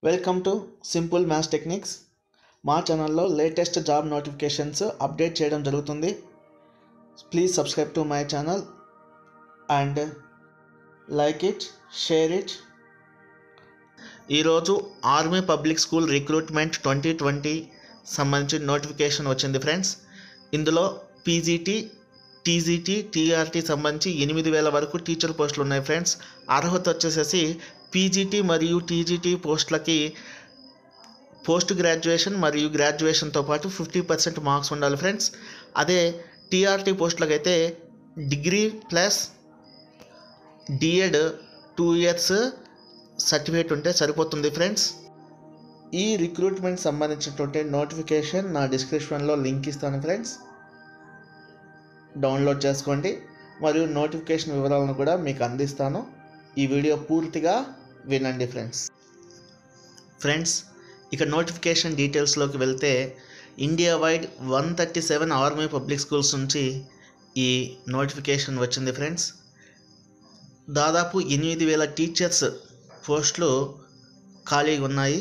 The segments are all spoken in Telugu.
welcome to simple maths techniques మా ఛానల్లో లేటెస్ట్ జాబ్ నోటిఫికేషన్స్ అప్డేట్ చేయడం జరుగుతుంది please subscribe to my channel and like it share it ఈరోజు army public school recruitment twenty twenty సంబంధించిన నోటిఫికేషన్ వచ్చింది ఫ్రెండ్స్ ఇందులో పీజీటీ టీజీటీ టీఆర్టీ సంబంధించి ఎనిమిది వేల వరకు టీచర్ పోస్టులు ఉన్నాయి ఫ్రెండ్స్ అర్హత వచ్చేసేసి పీజీటీ మరియు టీజీటీ పోస్టులకి పోస్ట్ గ్రాడ్యుయేషన్ మరియు గ్రాడ్యుయేషన్తో పాటు ఫిఫ్టీ పర్సెంట్ మార్క్స్ ఉండాలి ఫ్రెండ్స్ అదే టీఆర్టీ పోస్టులకు అయితే degree plus D Ed two years certificate ఉంటే సరిపోతుంది ఫ్రెండ్స్ ఈ రిక్రూట్మెంట్ సంబంధించినటువంటి నోటిఫికేషన్ నా డిస్క్రిప్షన్లో లింక్ ఇస్తాను ఫ్రెండ్స్ డౌన్లోడ్ చేసుకోండి మరియు నోటిఫికేషన్ వివరాలను కూడా మీకు అందిస్తాను ఈ వీడియో పూర్తిగా వినండి ఫ్రెండ్స్ ఫ్రెండ్స్ ఇక నోటిఫికేషన్ డీటెయిల్స్లోకి వెళ్తే India wide one thirty seven army public schools నుంచి ఈ నోటిఫికేషన్ వచ్చింది ఫ్రెండ్స్ దాదాపు ఎనిమిది వేల టీచర్స్ పోస్టులు ఖాళీగా ఉన్నాయి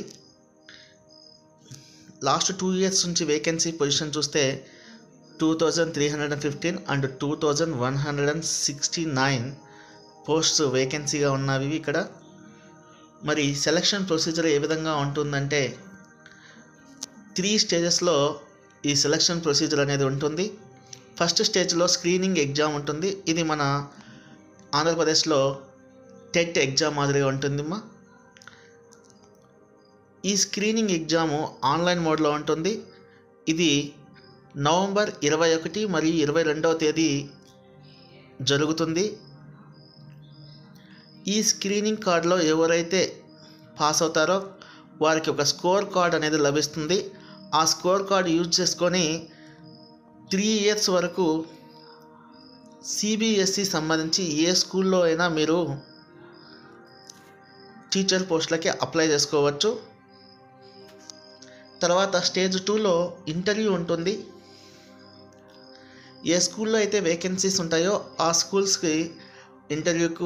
లాస్ట్ టూ ఇయర్స్ నుంచి వేకెన్సీ పొజిషన్ చూస్తే two thousand three hundred and fifteen and two thousand one hundred and sixty nine posts వేకెన్సీగా ఉన్నవి ఇక్కడ మరి సెలక్షన్ ప్రొసీజర్ ఏ విధంగా ఉంటుందంటే త్రీ స్టేజెస్లో ఈ సెలక్షన్ ప్రొసీజర్ అనేది ఉంటుంది ఫస్ట్ స్టేజ్లో స్క్రీనింగ్ ఎగ్జామ్ ఉంటుంది ఇది మన ఆంధ్రప్రదేశ్లో టెట్ ఎగ్జామ్ మాదిరిగా ఉంటుందమ్మా ఈ స్క్రీనింగ్ ఎగ్జాము ఆన్లైన్ మోడ్లో ఉంటుంది ఇది నవంబర్ ఇరవై ఒకటి మరియు ఇరవై రెండవ తేదీ జరుగుతుంది ఈ స్క్రీనింగ్ కార్డులో ఎవరైతే పాస్ అవుతారో వారికి ఒక స్కోర్ కార్డ్ అనేది లభిస్తుంది ఆ స్కోర్ కార్డ్ యూజ్ చేసుకొని త్రీ ఇయర్స్ వరకు సిబిఎస్సి సంబంధించి ఏ స్కూల్లో అయినా మీరు టీచర్ పోస్టులకి అప్లై చేసుకోవచ్చు తర్వాత స్టేజ్ టూలో ఇంటర్వ్యూ ఉంటుంది ఏ స్కూల్లో అయితే వేకెన్సీస్ ఉంటాయో ఆ స్కూల్స్కి ఇంటర్వ్యూకు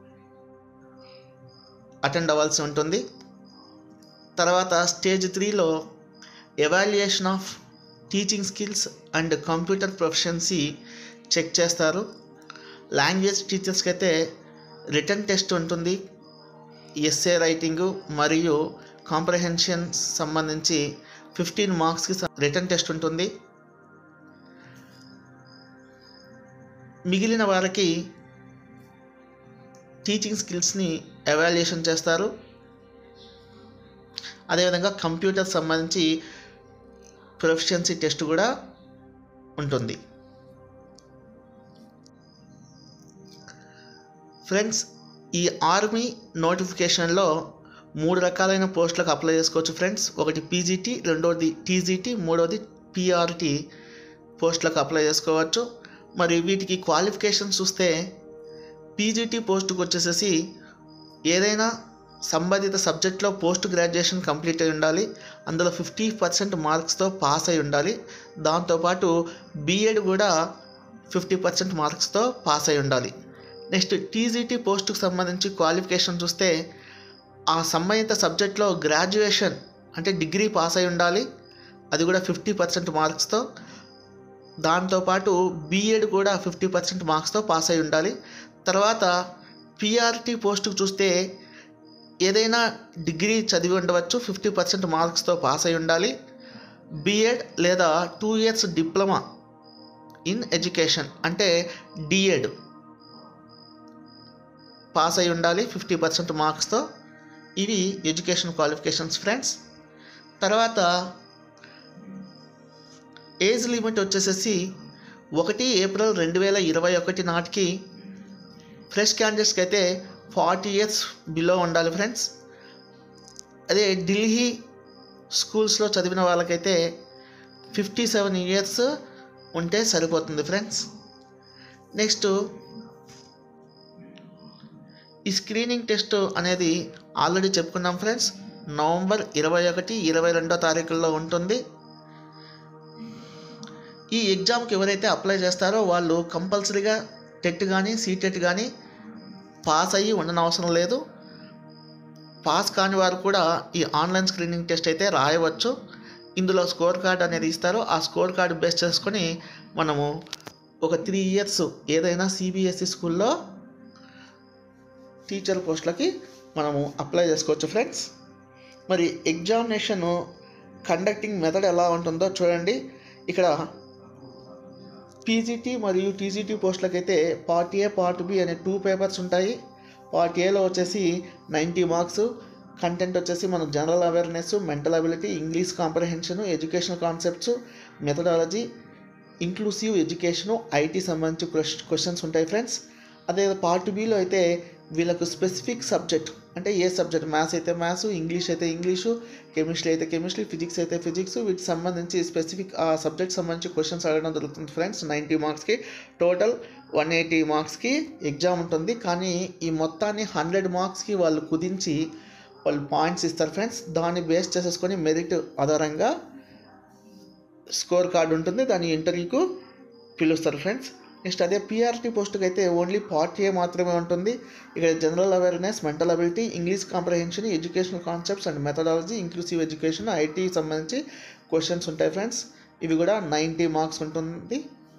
అటెండ్ అవ్వాల్సి ఉంటుంది తర్వాత స్టేజ్ త్రీలో evaluation of teaching skills and computer proficiency check చేస్తారు లాంగ్వేజ్ టీచర్స్కి అయితే రిటర్న్ టెస్ట్ ఉంటుంది ఎస్ఏ రైటింగు మరియు కాంప్రహెన్షన్ సంబంధించి ఫిఫ్టీన్ మార్క్స్కి రిటర్న్ టెస్ట్ ఉంటుంది మిగిలిన వారికి టీచింగ్ స్కిల్స్ని ఎవాల్యుయేషన్ చేస్తారు అదేవిధంగా కంప్యూటర్ సంబంధించి ప్రొఫిషియన్సీ టెస్ట్ కూడా ఉంటుంది ఫ్రెండ్స్ ఈ ఆర్మీ నోటిఫికేషన్లో మూడు రకాలైన పోస్టులకు అప్లై చేసుకోవచ్చు ఫ్రెండ్స్ ఒకటి పీజీటీ రెండవది టీజీటీ మూడవది పిఆర్టీ పోస్టులకు అప్లై చేసుకోవచ్చు మరి వీటికి క్వాలిఫికేషన్ చూస్తే పీజీటీ పోస్టుకు వచ్చేసేసి ఏదైనా సంబంధిత సబ్జెక్ట్లో పోస్ట్ గ్రాడ్యుయేషన్ కంప్లీట్ అయి ఉండాలి అందులో ఫిఫ్టీ పర్సెంట్ మార్క్స్తో పాస్ అయి ఉండాలి దాంతోపాటు బీఎడ్ కూడా ఫిఫ్టీ పర్సెంట్ మార్క్స్తో పాస్ అయి ఉండాలి నెక్స్ట్ టీజీటీ పోస్టుకు సంబంధించి క్వాలిఫికేషన్ చూస్తే ఆ సంబంధిత సబ్జెక్ట్లో గ్రాడ్యుయేషన్ అంటే డిగ్రీ పాస్ అయి ఉండాలి అది కూడా ఫిఫ్టీ పర్సెంట్ మార్క్స్తో దాంతోపాటు బీఎడ్ కూడా ఫిఫ్టీ పర్సెంట్ మార్క్స్తో పాస్ అయి ఉండాలి తర్వాత పిఆర్టీ పోస్టుకు చూస్తే ఏదైనా డిగ్రీ చదివి ఉండవచ్చు ఫిఫ్టీ పర్సెంట్ మార్క్స్తో పాస్ అయి ఉండాలి బీఎడ్ లేదా two years diploma in education అంటే డిఎడ్ పాస్ అయి ఉండాలి ఫిఫ్టీ పర్సెంట్ మార్క్స్తో ఇవి ఎడ్యుకేషన్ క్వాలిఫికేషన్స్ ఫ్రెండ్స్ తర్వాత ఏజ్ లిమిట్ వచ్చేసేసి ఒకటి ఏప్రిల్ రెండు వేల ఇరవై ఒకటి నాటికి ఫ్రెష్ క్యాండిడేట్స్కి అయితే ఫార్టీ ఇయర్స్ బిలో ఉండాలి ఫ్రెండ్స్ అదే ఢిల్లీ స్కూల్స్లో చదివిన వాళ్ళకైతే ఫిఫ్టీ సెవెన్ ఇయర్స్ ఉంటే సరిపోతుంది ఫ్రెండ్స్ నెక్స్ట్ ఈ స్క్రీనింగ్ టెస్ట్ అనేది ఆల్రెడీ చెప్పుకున్నాం ఫ్రెండ్స్ నవంబర్ ఇరవై ఒకటి ఇరవై రెండో తారీఖుల్లో ఉంటుంది ఈ ఎగ్జామ్కి ఎవరైతే అప్లై చేస్తారో వాళ్ళు కంపల్సరీగా టెట్ కానీ సీటెట్ కానీ పాస్ అయ్యి ఉండనవసరం లేదు పాస్ కాని వారు కూడా ఈ ఆన్లైన్ స్క్రీనింగ్ టెస్ట్ అయితే రాయవచ్చు ఇందులో స్కోర్ కార్డ్ అనేది ఇస్తారు ఆ స్కోర్ కార్డు బేస్ చేసుకొని మనము ఒక త్రీ ఇయర్స్ ఏదైనా సిబిఎస్ఈ స్కూల్లో టీచర్ పోస్టులకి మనము అప్లై చేసుకోవచ్చు ఫ్రెండ్స్ మరి ఎగ్జామినేషన్ కండక్టింగ్ మెథడ్ ఎలా ఉంటుందో చూడండి ఇక్కడ పీజీటీ మరియు టీజీటీ పోస్టులకైతే పార్ట్ ఏ పార్ట్ బి అనే టూ పేపర్స్ ఉంటాయి పార్ట్ ఏలో వచ్చేసి నైంటీ మార్క్స్ కంటెంట్ వచ్చేసి మనకు general awareness mental ability English comprehension educational concepts methodology inclusive education IT సంబంధించి క్వశ్చన్స్ ఉంటాయి ఫ్రెండ్స్ అదే పార్ట్ బిలో అయితే వీళ్ళకు స్పెసిఫిక్ సబ్జెక్ట్ అంటే ఏ సబ్జెక్ట్ మ్యాథ్స్ అయితే మ్యాథ్స్ ఇంగ్లీష్ అయితే ఇంగ్లీషు కెమిస్ట్రీ అయితే కెమిస్ట్రీ ఫిజిక్స్ అయితే ఫిజిక్స్ వీటికి సంబంధించి స్పెసిఫిక్ ఆ సబ్జెక్ట్ సంబంధించి క్వశ్చన్స్ అడగడం జరుగుతుంది ఫ్రెండ్స్ నైంటీ మార్క్స్కి టోటల్ వన్ ఎయిటీ మార్క్స్కి ఎగ్జామ్ ఉంటుంది కానీ ఈ మొత్తాన్ని హండ్రెడ్ మార్క్స్కి వాళ్ళు కుదించి వాళ్ళు పాయింట్స్ ఇస్తారు ఫ్రెండ్స్ దాన్ని బేస్ చేసేసుకొని మెరిట్ ఆధారంగా స్కోర్ కార్డు ఉంటుంది దాన్ని ఇంటర్వ్యూకు పిలుస్తారు ఫ్రెండ్స్ నెక్స్ట్ అదే పిఆర్టీ పోస్ట్కి అయితే ఓన్లీ పార్ట్ ఏ మాత్రమే ఉంటుంది ఇక్కడ general awareness mental ability English comprehension educational concepts and methodology inclusive education IT సంబంధించి క్వశ్చన్స్ ఉంటాయి ఫ్రెండ్స్ ఇవి కూడా నైంటీ మార్క్స్ ఉంటుంది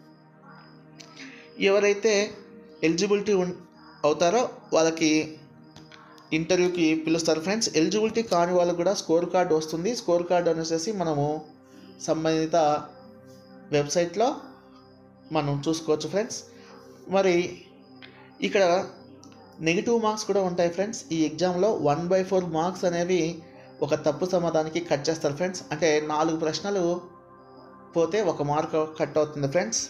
ఎవరైతే ఎలిజిబిలిటీ ఉన్ అవుతారో వాళ్ళకి ఇంటర్వ్యూకి పిలుస్తారు ఫ్రెండ్స్ ఎలిజిబిలిటీ కాని వాళ్ళకు కూడా స్కోర్ కార్డు వస్తుంది స్కోర్ కార్డు అనేసి మనము సంబంధిత వెబ్సైట్లో మనం చూసుకోవచ్చు ఫ్రెండ్స్ మరి ఇక్కడ నెగిటివ్ మార్క్స్ కూడా ఉంటాయి ఫ్రెండ్స్ ఈ ఎగ్జామ్లో వన్ బై ఫోర్ మార్క్స్ అనేవి ఒక తప్పు సమాధానికి కట్ చేస్తారు ఫ్రెండ్స్ అంటే నాలుగు ప్రశ్నలు పోతే ఒక మార్క్ కట్ అవుతుంది ఫ్రెండ్స్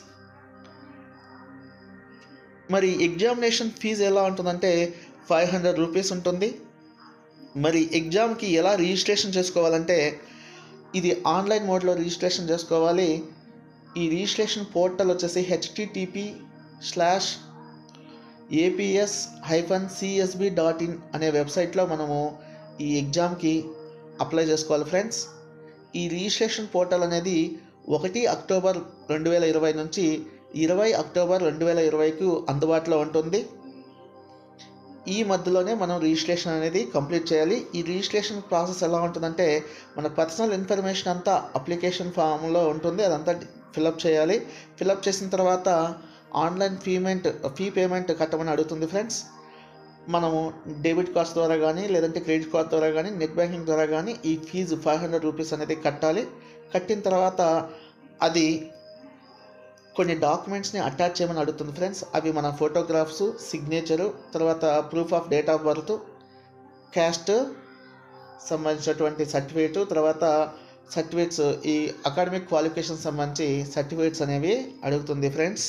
మరి ఎగ్జామినేషన్ ఫీజు ఎలా ఉంటుందంటే ఫైవ్ హండ్రెడ్ రూపీస్ ఉంటుంది మరి ఎగ్జామ్కి ఎలా రిజిస్ట్రేషన్ చేసుకోవాలంటే ఇది ఆన్లైన్ మోడ్లో రిజిస్ట్రేషన్ చేసుకోవాలి ఈ రిజిస్ట్రేషన్ పోర్టల్ వచ్చేసి HTTP slash APS hyphen CSB dot in అనే వెబ్సైట్లో మనము ఈ ఎగ్జామ్కి అప్లై చేసుకోవాలి ఫ్రెండ్స్ ఈ రిజిస్ట్రేషన్ పోర్టల్ అనేది ఒకటి అక్టోబర్ రెండు వేల ఇరవై నుంచి ఇరవై అక్టోబర్ రెండు వేల ఇరవైకు అందుబాటులో ఉంటుంది ఈ మధ్యలోనే మనం రిజిస్ట్రేషన్ అనేది కంప్లీట్ చేయాలి ఈ రిజిస్ట్రేషన్ ప్రాసెస్ ఎలా ఉంటుందంటే మన పర్సనల్ ఇన్ఫర్మేషన్ అంతా అప్లికేషన్ ఫామ్లో ఉంటుంది అదంతా ఫిలప్ చేయాలి ఫిలప్ చేసిన తర్వాత ఆన్లైన్ పేమెంట్ ఫీ పేమెంట్ కట్టమని అడుగుతుంది ఫ్రెండ్స్ మనము డెబిట్ కార్డ్స్ ద్వారా కానీ లేదంటే క్రెడిట్ కార్డ్ ద్వారా కానీ నెట్ బ్యాంకింగ్ ద్వారా కానీ ఈ ఫీజు ఫైవ్ హండ్రెడ్ రూపీస్ అనేది కట్టాలి కట్టిన తర్వాత అది కొన్ని డాక్యుమెంట్స్ని అటాచ్ చేయమని అడుగుతుంది ఫ్రెండ్స్ అవి మన ఫోటోగ్రాఫ్స్ సిగ్నేచరు తర్వాత proof of date of birth caste సంబంధించినటువంటి సర్టిఫికేట్ తర్వాత సర్టిఫికేట్స్ ఈ అకాడమిక్ క్వాలిఫికేషన్ సంబంధించి సర్టిఫికేట్స్ అనేవి అడుగుతుంది ఫ్రెండ్స్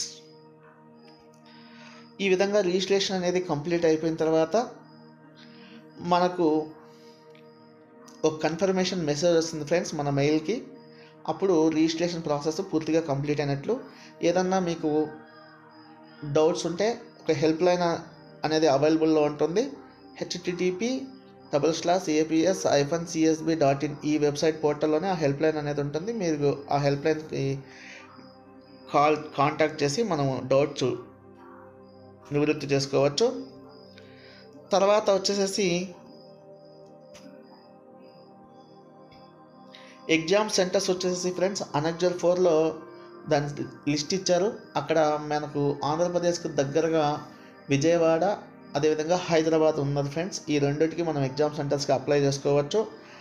ఈ విధంగా రిజిస్ట్రేషన్ అనేది కంప్లీట్ అయిపోయిన తర్వాత మనకు ఒక కన్ఫర్మేషన్ మెసేజ్ వస్తుంది ఫ్రెండ్స్ మన మెయిల్కి అప్పుడు రిజిస్ట్రేషన్ ప్రాసెస్ పూర్తిగా కంప్లీట్ అయినట్లు ఏదన్నా మీకు డౌట్స్ ఉంటే ఒక హెల్ప్ లైన్ అనేది అవైలబుల్లో ఉంటుంది HTTP double slash APS hyphen CSB dot in ఈ వెబ్సైట్ పోర్టల్లోనే ఆ హెల్ప్ లైన్ అనేది ఉంటుంది మీరు ఆ హెల్ప్ లైన్కి కాల్ కాంటాక్ట్ చేసి మనము డౌట్స్ నివృత్తి చేసుకోవచ్చు తర్వాత వచ్చేసేసి ఎగ్జామ్ సెంటర్స్ వచ్చేసి ఫ్రెండ్స్ అనక్జర్ ఫోర్లో దాని లిస్ట్ ఇచ్చారు అక్కడ మనకు ఆంధ్రప్రదేశ్కు దగ్గరగా విజయవాడ అదేవిధంగా హైదరాబాద్ ఉన్నది ఫ్రెండ్స్ ఈ రెండింటికి మనం ఎగ్జామ్ సెంటర్స్కి అప్లై చేసుకోవచ్చు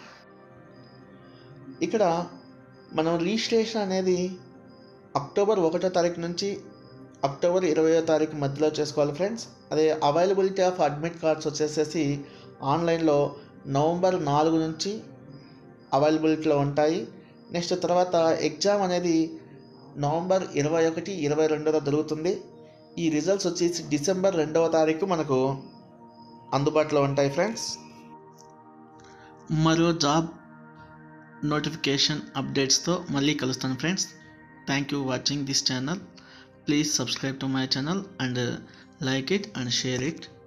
ఇక్కడ మనం రిజిస్ట్రేషన్ అనేది అక్టోబర్ ఒకటో తారీఖు నుంచి అక్టోబర్ ఇరవయో తారీఖు మధ్యలో చేసుకోవాలి ఫ్రెండ్స్ అదే అవైలబిలిటీ ఆఫ్ అడ్మిట్ కార్డ్స్ వచ్చేసేసి ఆన్లైన్లో నవంబర్ నాలుగు నుంచి అవైలబిలిటీలో ఉంటాయి నెక్స్ట్ తర్వాత ఎగ్జామ్ అనేది నవంబర్ ఇరవై ఒకటి ఇరవై రెండులో జరుగుతుంది ఈ రిజల్ట్స్ వచ్చేసి డిసెంబర్ రెండవ తారీఖు మనకు అందుబాటులో ఉంటాయి ఫ్రెండ్స్ మరో జాబ్ నోటిఫికేషన్ అప్డేట్స్తో మళ్ళీ కలుస్తాను friends thank you watching this channel please subscribe to my channel and like it and share it